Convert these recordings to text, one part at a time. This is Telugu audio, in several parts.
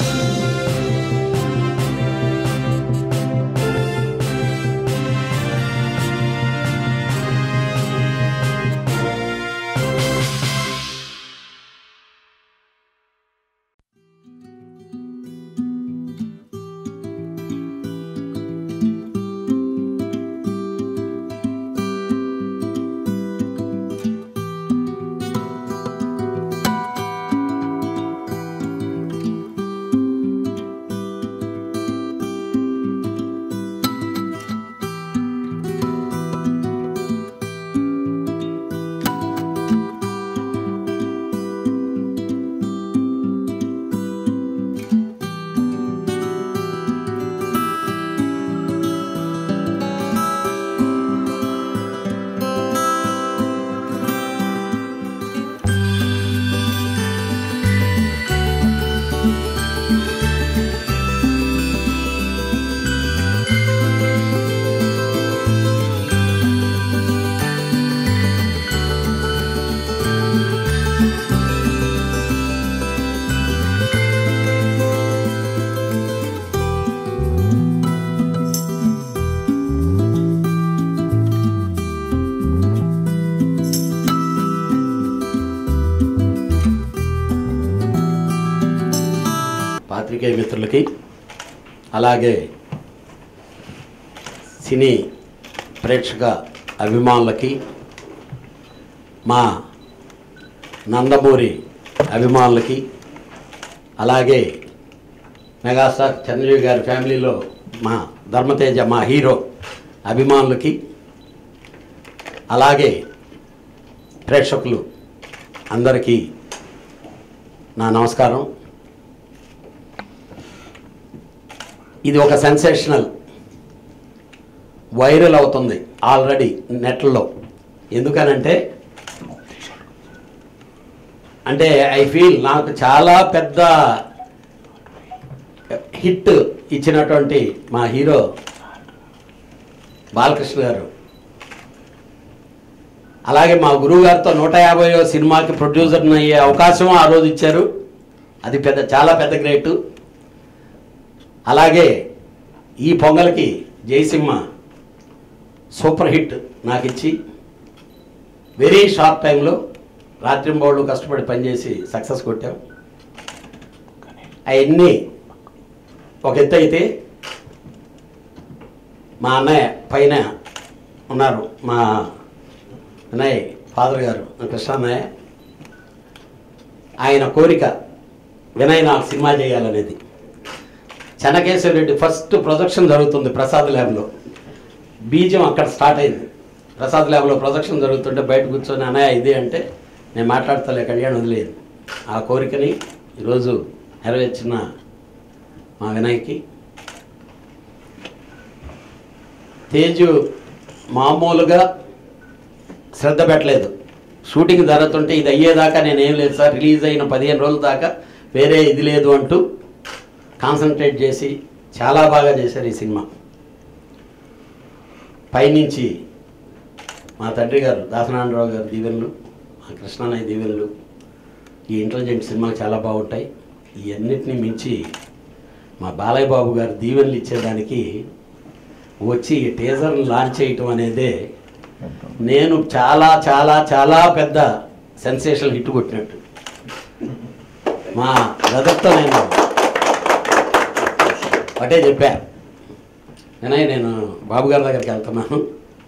పాత్రికేయ మిత్రులకి అలాగే సినీ ప్రేక్షక అభిమానులకి మా నందమూరి అభిమానులకి అలాగే మెగాస్టార్ చిరంజీవి గారి ఫ్యామిలీలో మా ధర్మతేజ మా హీరో అభిమానులకి అలాగే ప్రేక్షకులు అందరికీ నా నమస్కారం ఇది ఒక సెన్సేషనల్ వైరల్ అవుతుంది ఆల్రెడీ నెట్లో ఎందుకనంటే అంటే ఐ ఫీల్ నాకు చాలా పెద్ద హిట్ ఇచ్చినటువంటి మా హీరో బాలకృష్ణ గారు అలాగే మా గురువు గారితో నూట యాభైవ సినిమాకి ప్రొడ్యూసర్ని అయ్యే అవకాశం ఆ రోజు ఇచ్చారు అది పెద్ద చాలా పెద్ద గ్రేటు అలాగే ఈ పొంగల్కి జయసింహ సూపర్ హిట్ నాకు ఇచ్చి వెరీ షార్ట్ టైంలో రాత్రింబౌళ్ళు కష్టపడి పనిచేసి సక్సెస్ కొట్టాం అవన్నీ ఒక ఎత్తు అయితే మా అన్నయ్య పైన ఉన్నారు మా అన్నయ్య ఫాదర్ గారు కృష్ణ అన్నయ్య ఆయన కోరిక వినయ్ నాకు సినిమా చేయాలనేది చెన్నకేశ్వర రెడ్డి ఫస్ట్ ప్రొజెక్షన్ జరుగుతుంది ప్రసాద్ ల్యాబ్లో బీజం అక్కడ స్టార్ట్ అయింది ప్రసాద్ ల్యాబ్లో ప్రొజెక్షన్ జరుగుతుంటే బయట కూర్చొని అన్నయ్య ఇది అంటే నేను మాట్లాడతలే కళ్యాణ్ వదిలేదు ఆ కోరికని ఈరోజు నెరవేర్చిన మా వినయ్కి తేజు మామూలుగా శ్రద్ధ పెట్టలేదు షూటింగ్ జరుగుతుంటే ఇది అయ్యేదాకా నేనేం లేదు సార్ రిలీజ్ అయిన పదిహేను రోజుల దాకా వేరే ఇది లేదు అంటూ కాన్సన్ట్రేట్ చేసి చాలా బాగా చేశారు ఈ సినిమా పైనుంచి మా తండ్రి గారు దాసనారాయణరావు గారు దీవెనలు మా కృష్ణానయ్య దీవెనలు ఈ ఇంటెలిజెంట్ సినిమాలు చాలా బాగుంటాయి ఇవన్నిటిని మించి మా బాలయ్య బాబు గారు దీవెనలు ఇచ్చేదానికి వచ్చి ఈ టీజర్ని లాంచ్ చేయటం అనేదే నేను చాలా చాలా చాలా పెద్ద సెన్సేషనల్ హిట్ కొట్టినట్టు మా బ్రదర్తో నేను ఒకటే చెప్పా వినయ్ నేను బాబు గారి దగ్గరికి వెళ్తున్నాను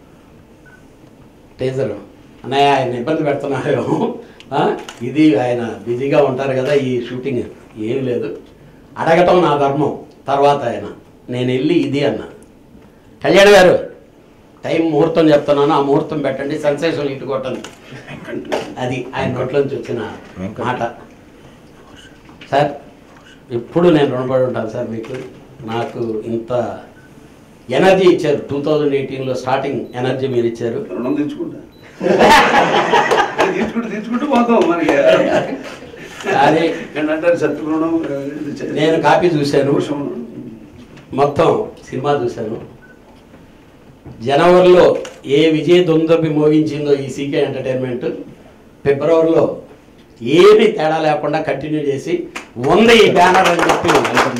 టీజర్ అన్నయ్య ఆయన ఇబ్బంది పెడుతున్నారు ఆ, ఇది ఆయన బిజీగా ఉంటారు కదా ఈ షూటింగ్ ఏం లేదు అడగటం నా ధర్మం తర్వాత ఆయన నేను వెళ్ళి ఇది అన్నా కళ్యాణ్ గారు టైం ముహూర్తం చెప్తున్నాను ఆ ముహూర్తం పెట్టండి సెన్సేషన్ ఇటు కొట్టండి అది ఆయన నోట్లోంచి వచ్చిన మాట సార్ ఎప్పుడు నేను రుణపడి ఉంటాను సార్ మీకు నాకు ఇంత ఎనర్జీ ఇచ్చారు టూ థౌజండ్ ఎయిటీన్లో స్టార్టింగ్ ఎనర్జీ మీరు ఇచ్చారు రుణం తెచ్చుకుంటా తీసుకుంటూ తీసుకుంటూ పోతాం మనకి అది ఏంటంటారు సత్య రుణం నేను కాపీ చూశాను పురుషం. మొత్తం సినిమా చూశాను జనవరిలో ఏ విజయ దొందపి మోగించిందో ఈ సీకే ఎంటర్టైన్మెంట్ ఫిబ్రవరిలో ఏమీ తేడా లేకుండా కంటిన్యూ చేసి ఉంది ఈ బ్యానర్ అని చెప్పి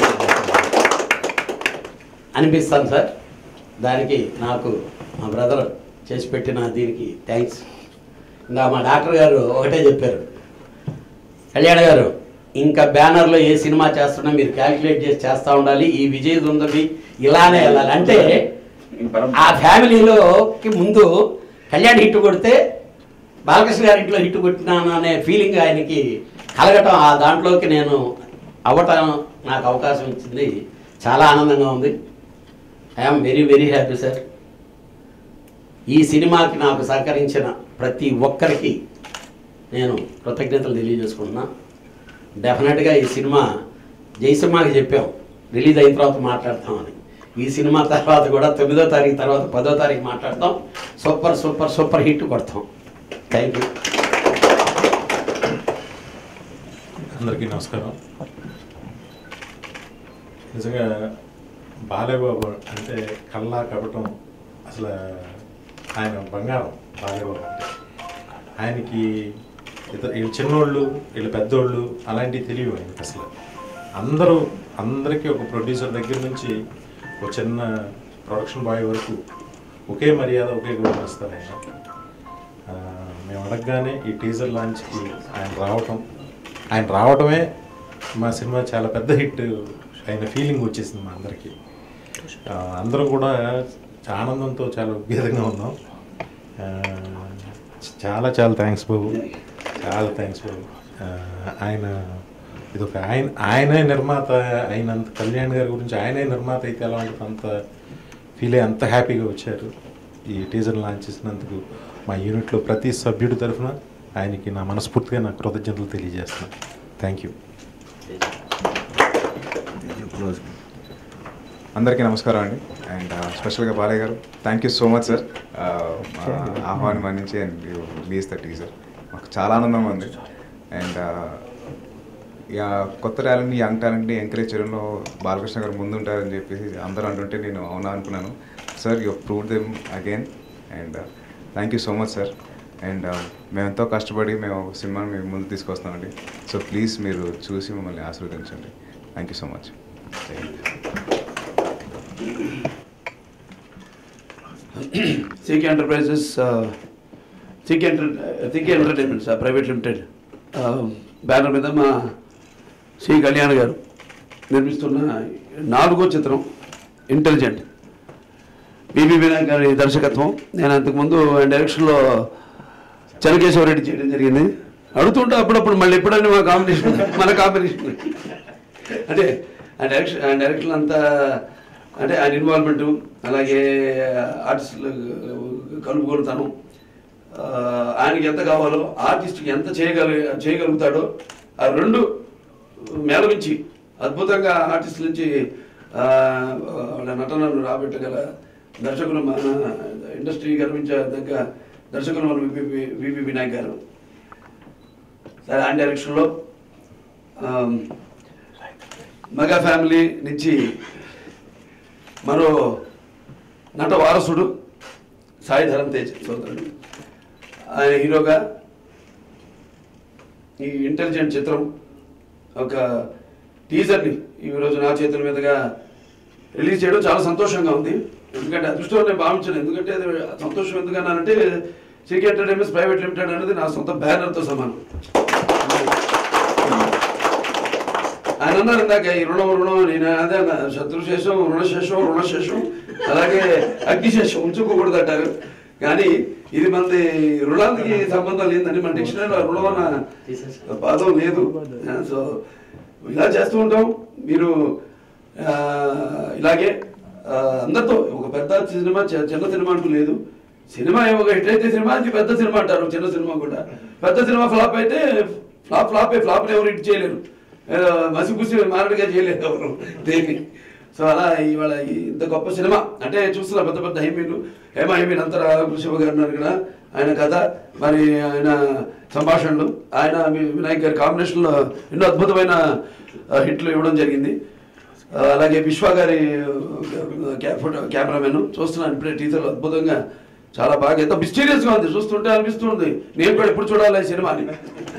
అనిపిస్తాను సార్ దానికి నాకు మా బ్రదర్ చేసి పెట్టిన దీనికి థ్యాంక్స్ ఇంకా మా డాక్టర్ గారు ఒకటే చెప్పారు కళ్యాణ్ గారు ఇంకా బ్యానర్లో ఏ సినిమా చేస్తున్నా మీరు క్యాలిక్యులేట్ చేసి చేస్తూ ఉండాలి ఈ విజయ్ దుందవి ఇలానే వెళ్ళాలి అంటే ఆ ఫ్యామిలీలోకి ముందు కళ్యాణ్ హిట్ కొడితే బాలకృష్ణ గారి ఇంట్లో హిట్ కొట్టినాను అనే ఫీలింగ్ ఆయనకి కలగటం ఆ దాంట్లోకి నేను అవ్వటం నాకు అవకాశం ఇచ్చింది చాలా ఆనందంగా ఉంది I'm very very happy sir ఈ సినిమాకి నాకు సహకరించిన ప్రతి ఒక్కరికి నేను కృతజ్ఞతలు తెలియజేసుకుంటున్నా డెఫినెట్గా ఈ సినిమా జయసింహాకి చెప్పాం రిలీజ్ అయిన తర్వాత మాట్లాడతామని ఈ సినిమా తర్వాత కూడా తొమ్మిదో తారీఖు తర్వాత పదో తారీఖు మాట్లాడతాం సూపర్ సూపర్ సూపర్ హిట్ కొడతాం థ్యాంక్ యూ అందరికీ నమస్కారం నిజంగా బాలేబాబు అంటే కల్లా కపటం అసలు ఆయన బంగారం బాలేబాబు అంటే ఆయనకి ఇతర వీళ్ళు చిన్నోళ్ళు వీళ్ళు పెద్దోళ్ళు అలాంటివి తెలియవు ఆయనకి అసలు అందరూ అందరికీ ఒక ప్రొడ్యూసర్ దగ్గర నుంచి ఒక చిన్న ప్రొడక్షన్ బాయ్ వరకు ఒకే మర్యాద ఒకే గౌరవం ఇస్తారు ఆయన ఆ, మేము అడగగానే ఈ టీజర్ లాంచ్కి ఆయన రావటం ఆయన రావడమే మా సినిమా చాలా పెద్ద హిట్ అయిన ఫీలింగ్ వచ్చేసింది మా అందరికీ ఆ, అందరం కూడా చా- ఆనందంతో చాలా ఉద్వేగంగా ఉన్నాం ఆ, చాలా చాలా థ్యాంక్స్ బాబు చాలా థ్యాంక్స్ బాబు ఆ, ఆయన ఇది ఒక ఆయన ఆయనే నిర్మాత అయినంత కళ్యాణ్ గారి గురించి ఆయనే నిర్మాత అయితే ఎలా ఉంటుంది అంత ఫీల్ అయ్యి అంత హ్యాపీగా వచ్చారు ఈ టీజర్ లాంచ్ చేసినందుకు మా యూనిట్లో ప్రతి సభ్యుడి తరఫున ఆయనకి నా మనస్ఫూర్తిగా నా కృతజ్ఞతలు తెలియజేస్తున్నాను థ్యాంక్ యూ అందరికీ నమస్కారం అండి అండ్ స్పెషల్గా Balayya garu thank you so much sir ఆహ్వానం మన్నించి అండ్ రిలీజ్ ద టీజర్ మాకు చాలా ఆనందంగా ఉంది అండ్ ఇక కొత్త టాలెంట్ని యంగ్ టాలెంట్ని ఎంకరేజ్ చేయడంలో బాలకృష్ణ గారు ముందుంటారని చెప్పేసి అందరూ అంటుంటే నేను అవునా అనుకున్నాను sir you prove them again and thank you so much sir and మేము ఎంతో కష్టపడి మేము సినిమాని మేము ముందు తీసుకొస్తామండి సో ప్లీజ్ మీరు చూసి మమ్మల్ని ఆశీర్వదించండి thank you so much Siki enterprises Siki enter Siki entertainments private limited banner మీద మా సి కళ్యాణ్ గారు నిర్మిస్తున్న నాలుగో చిత్రం ఇంటెలిజెంట్ బీబీ వినాయక్ గారి దర్శకత్వం నేను అంతకుముందు ఆయన డైరెక్షన్లో చెనకేశ్వరరెడ్డి చేయడం జరిగింది అడుగుతుంటే అప్పుడప్పుడు మళ్ళీ ఎప్పుడైనా మా కాంబినేషన్ మన కాంబినేషన్ అంటే ఆయన డైరెక్షన్ ఆయన డైరెక్షన్ అంతా అంటే ఆయన ఇన్వాల్వ్మెంట్ అలాగే ఆర్టిస్టులు కలుపుకొలుతాను ఆ, ఆయనకి ఎంత కావాలో ఆర్టిస్ట్కి ఎంత చేయగల చేయగలుగుతాడో ఆ రెండు మేళవించి అద్భుతంగా ఆర్టిస్ట్ నుంచి ఆ, వాళ్ళ నటనను రాబెట్టగల దర్శకులు మన ఇండస్ట్రీ గర్వించదగ్గ దర్శకులు మన విపి విపి వినాయక్ గారు సరే ఆయన డైరెక్షన్లో ఆమ్, మెగా ఫ్యామిలీ నుంచి మరో నట వారసుడు సాయి ధరం తేజ్ సోదరుడు ఆయన హీరోగా ఈ ఇంటెలిజెంట్ చిత్రం ఒక టీజర్ని ఈరోజు నా చేతుల మీదుగా రిలీజ్ చేయడం చాలా సంతోషంగా ఉంది ఎందుకంటే అదృష్టం నేను భావించాను ఎందుకంటే అది సంతోషం ఎందుకన్నానంటే సికి ఎంటర్టైన్మెంట్స్ ప్రైవేట్ లిమిటెడ్ అనేది నా సొంత బ్యానర్తో సమానం ఆయన అన్నారు ఇందాక ఈ రుణం రుణం నేను అదే అన్న శత్రుశేషం రుణశేషం రుణశేషం అలాగే అగ్నిశేషం ఉంచుకోకూడదు అంటారు కానీ ఇది మనది రుణానికి సంబంధం లేదని మన డిక్షనరీలో రుణం అన్న పదం లేదు సో ఇలా చేస్తూ ఉంటాం మీరు ఆ, ఇలాగే ఆ, అందరితో ఒక పెద్ద సినిమా చి- చిన్న సినిమా అంటూ లేదు సినిమా ఒక హిట్ అయితే సినిమా అది పెద్ద సినిమా అంటారు చిన్న సినిమా కూడా పెద్ద సినిమా ఫ్లాప్ అయితే ఫ్లాప్ ఫ్లాపే ఫ్లాప్ ఎవరు హిట్ చేయలేరు ఏదో మసిపూసి మారడిగా చేయలేరు ఎవరు దేన్ని సో అలా ఇవాళ ఈ ఇంత గొప్ప సినిమా అంటే చూస్తున్న పెద్ద పెద్ద హైమీలు హేమ హైమీలు అంతరా శివ గారు ఉన్నారు ఇక్కడ ఆయన కథ మరి ఆయన సంభాషణలు ఆయన వి- వినాయక్ గారి కాంబినేషన్లో ఎన్నో అద్భుతమైన ఆ, హిట్లు ఇవ్వడం జరిగింది ఆ, అలాగే విశ్వ గారి ఆ, క్యా- ఫోటో కెమెరామెన్ చూస్తున్నాను ఇప్పుడే టీజర్లో అద్భుతంగా చాలా బాగా ఎంతో మిస్టీరియస్గా ఉంది చూస్తుంటే అనిపిస్తుంది నేను కూడా ఎప్పుడు చూడాలి ఈ సినిమాని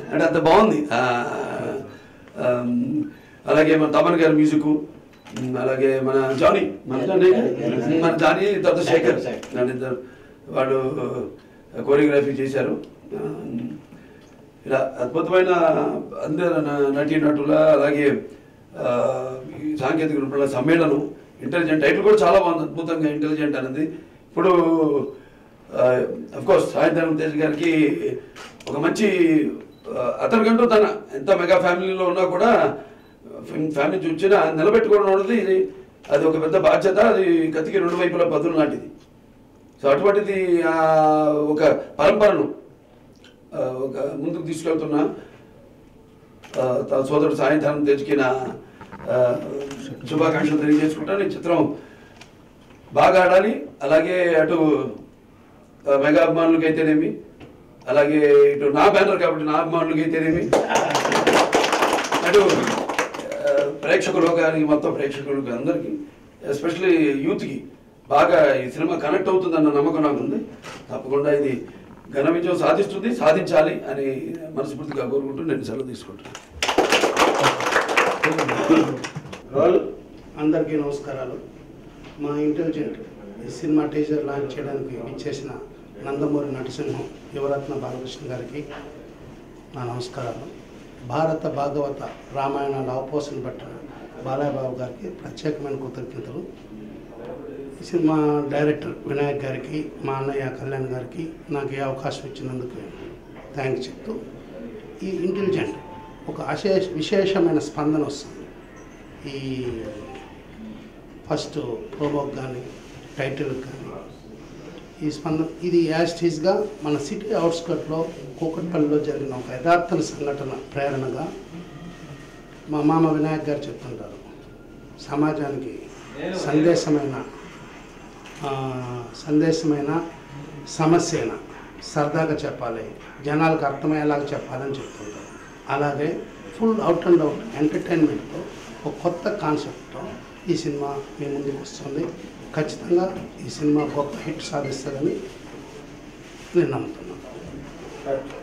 అంటే అంత బాగుంది ఆ, ఆమ్, అలాగే మన తమన్ గారి మ్యూజిక్ అలాగే మన జానీ మన జానీ మన జానీ తర్వాత శేఖర్ వాళ్ళిద్దరు వాళ్ళు కోరియోగ్రఫీ చేశారు ఆమ్, ఇలా అద్భుతమైన అందరు న- నటీ నటుల అలాగే ఆ, ఈ సాంకేతిక నిపుణుల సమ్మేళనం ఇంటెలిజెంట్ టైటిల్ కూడా చాలా బాగుంది అద్భుతంగా ఇంటెలిజెంట్ అనేది ఇప్పుడు కోర్స్ సాయంత్రం తేజ్ గారికి ఒక మంచి ఆ, అతనికంటూ తన ఎంత మెగా ఫ్యామిలీలో ఉన్నా కూడా ఫ్యామిలీ చూచిన నిలబెట్టుకోవడం అనేది అది ఒక పెద్ద బాధ్యత అది కతికి రెండు వైపుల పదులు లాంటిది సో అటువంటిది ఆ, ఒక పరంపరను ఆ, ఒక ముందుకు తీసుకెళ్తున్న ఆ, త- సోదరుడు సాయంత్రం తెచ్చుకిన శుభాకాంక్షలు తెలియజేసుకుంటాను ఈ చిత్రం బాగా ఆడాలి అలాగే అటు ఆ, మెగా అభిమానులకి అయితేనేమి అలాగే ఇటు నా బ్యానర్ కాబట్టి నా అభిమానులకి అయితేనేమి అటు ఆ, ప్రేక్షక లోకానికి మొత్తం ప్రేక్షకులకి అందరికీ ఎస్పెషల్లీ యూత్కి బాగా ఈ సినిమా కనెక్ట్ అవుతుందన్న నమ్మకం నాకు ఉంది తప్పకుండా ఇది ఘన విజయం సాధిస్తుంది సాధించాలి అని మనస్ఫూర్తిగా కోరుకుంటూ నేను సెలవు తీసుకుంటున్నాను రోల్ అందరికీ నమస్కారాలు మా ఇంటెలిజెంట్ ఈ సినిమా టీజర్ లాంచ్ చేయడానికి ఇచ్చేసిన నందమూరి నటసింహం యువరత్న బాలకృష్ణ గారికి నా నమస్కారాలు భారత భాగవత రామాయణాల అవపోసన పట్టిన బాలయ్య బాబు గారికి ప్రత్యేకమైన కృతజ్ఞతలు ఈ సినిమా డైరెక్టర్ వినాయక్ గారికి మా అన్నయ్య కళ్యాణ్ గారికి నాకు ఈ అవకాశం ఇచ్చినందుకు థ్యాంక్స్ చెప్తూ ఈ ఇంటెలిజెంట్ ఒక అశేష విశేషమైన స్పందన వస్తుంది ఈ ఫస్ట్ ప్రోమోకి కానీ టైటిల్కి కానీ ఈ స్పందన ఇది యాజ్ టీజ్గా మన సిటీ అవుట్స్కట్లో కూకట్పల్లిలో జరిగిన ఒక యథార్థ సంఘటన ప్రేరణగా మా మామ వినాయక్ గారు చెప్తుంటారు సమాజానికి సందేశమైన ఆ, సందేశమైన సమస్యన సరదాగా చెప్పాలి జనాలకు అర్థమయ్యేలాగా చెప్పాలని చెప్తుంటారు అలాగే ఫుల్ అవుట్ అండ్ అవుట్ ఎంటర్టైన్మెంట్తో ఒక కొత్త కాన్సెప్ట్తో ఈ సినిమా మీ ముందుకు వస్తుంది ఖచ్చితంగా ఈ సినిమా గొప్ప హిట్ సాధిస్తుందని నేను నమ్ముతున్నాను